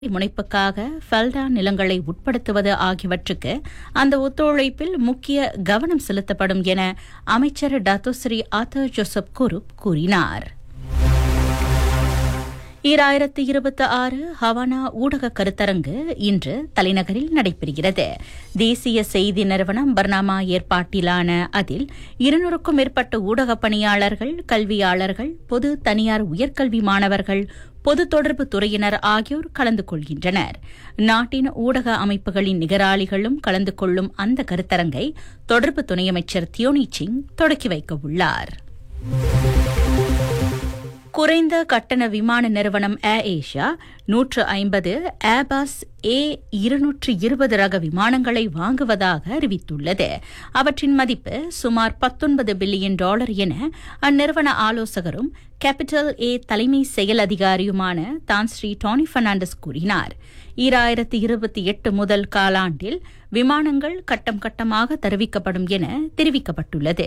முனைப்புக்காக FELDA நிலங்களை உட்படுத்துவது ஆகியவற்றுக்கு அந்த ஒத்துழைப்பில் முக்கிய கவனம் செலுத்தப்படும் என அமைச்சர் டாத்தோஸ்ரீ ஆத்தர் ஜோசப் குருப் கூறினார் ஈராயிரத்து இருபத்தி ஆறு ஹவானா ஊடக கருத்தரங்கு இன்று தலைநகரில் நடைபெறுகிறது தேசிய செய்தி நிறுவனம் பர்னாமா ஏற்பாட்டிலான அதில் இருநூறுக்கும் மேற்பட்ட ஊடக பணியாளர்கள் கல்வியாளர்கள் பொது தனியார் உயர்கல்வி மாணவர்கள் பொது தொடர்பு துறையினர் ஆகியோர் கலந்து கொள்கின்றனர் நாட்டின் ஊடக அமைப்புகளின் நிகராளிகளும் கலந்து கொள்ளும் அந்த கருத்தரங்கை தொடர்பு துணையமைச்சர் தியோனி சிங் தொடக்கி வைக்க உள்ளார் குறைந்த கட்டண விமான நிறுவனம் ஏர் ஏஷியா நூற்று ஐம்பது ஏர்பாஸ் ஏ இருநூற்று இருபது ரக விமானங்களை வாங்குவதாக அறிவித்துள்ளது அவற்றின் மதிப்பு சுமார் பத்தொன்பது பில்லியன் டாலர் என அந்நிறுவன ஆலோசகரும் கேபிட்டல் ஏ தலைமை செயல் அதிகாரியுமான தான் ஸ்ரீ டானி பெர்னாண்டஸ் கூறினார் ஈராயிரத்து இருபத்தி எட்டு முதல் காலாண்டில் விமானங்கள் கட்டம் கட்டமாக தெரிவிக்கப்படும் என தெரிவிக்கப்பட்டுள்ளது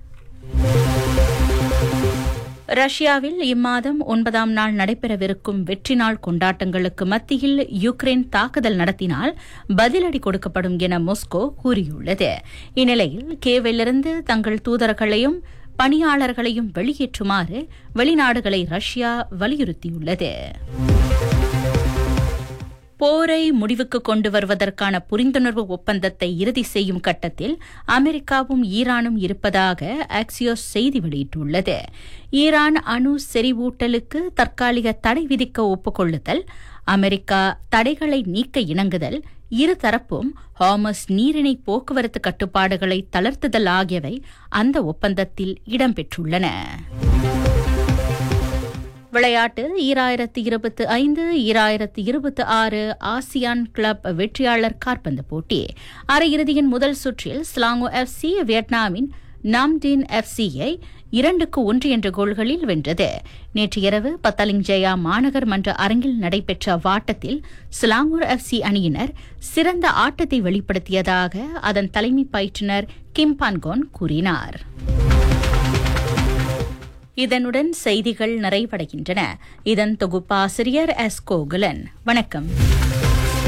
ரஷ்யாவில் இம்மாதம் ஒன்பதாம் நாள் நடைபெறவிருக்கும் வெற்றி நாள் கொண்டாட்டங்களுக்கு மத்தியில் யுக்ரைன் தாக்குதல் நடத்தினால் பதிலடி கொடுக்கப்படும் என மொஸ்கோ கூறியுள்ளது இந்நிலையில் கேவிலிருந்து தங்கள் தூதர்களையும் பணியாளர்களையும் வெளியேற்றுமாறு வெளிநாடுகளை ரஷ்யா வலியுறுத்தியுள்ளது போரை முடிவுக்கு கொண்டு வருவதற்கான புரிந்துணர்வு ஒப்பந்தத்தை இறுதி செய்யும் கட்டத்தில் அமெரிக்காவும் ஈரானும் இருப்பதாக ஆக்சியோஸ் செய்தி வெளியிட்டுள்ளது ஈரான் அணு செறிவூட்டலுக்கு தற்காலிக தடை விதிக்க ஒப்புக்கொள்ளுதல் அமெரிக்கா தடைகளை நீக்க இணங்குதல் இருதரப்பும் ஹாமஸ் நீரிணை போக்குவரத்து கட்டுப்பாடுகளை தளர்த்துதல் ஆகியவை அந்த ஒப்பந்தத்தில் இடம்பெற்றுள்ளன விளையாட்டு ஈராயிரத்து இருபத்தி ஐந்து ஈராயிரத்து இருபத்தி ஆறு ஆசியான் கிளப் வெற்றியாளர் காற்பந்து போட்டி அரையிறுதியின் முதல் சுற்றில் ஸ்லாங்கோ எஃப்சி வியட்நாமின் நாம்டீன் எஃப்சியை இரண்டுக்கு ஒன்று என்ற கோல்களில் வென்றது நேற்று இரவு பத்தலிங் ஜெயா மாநகர் மன்ற அரங்கில் நடைபெற்ற அவ்வாட்டத்தில் சிலாங்கூர் எஃப்சி அணியினர் சிறந்த ஆட்டத்தை வெளிப்படுத்தியதாக அதன் தலைமை பயிற்றுநர் கிம் பான்கோன் கூறினார் இதனுடன் செய்திகள் நிறைவடைகின்றன இதன் தொகுப்பாசிரியர் எஸ் கோகுலன் வணக்கம்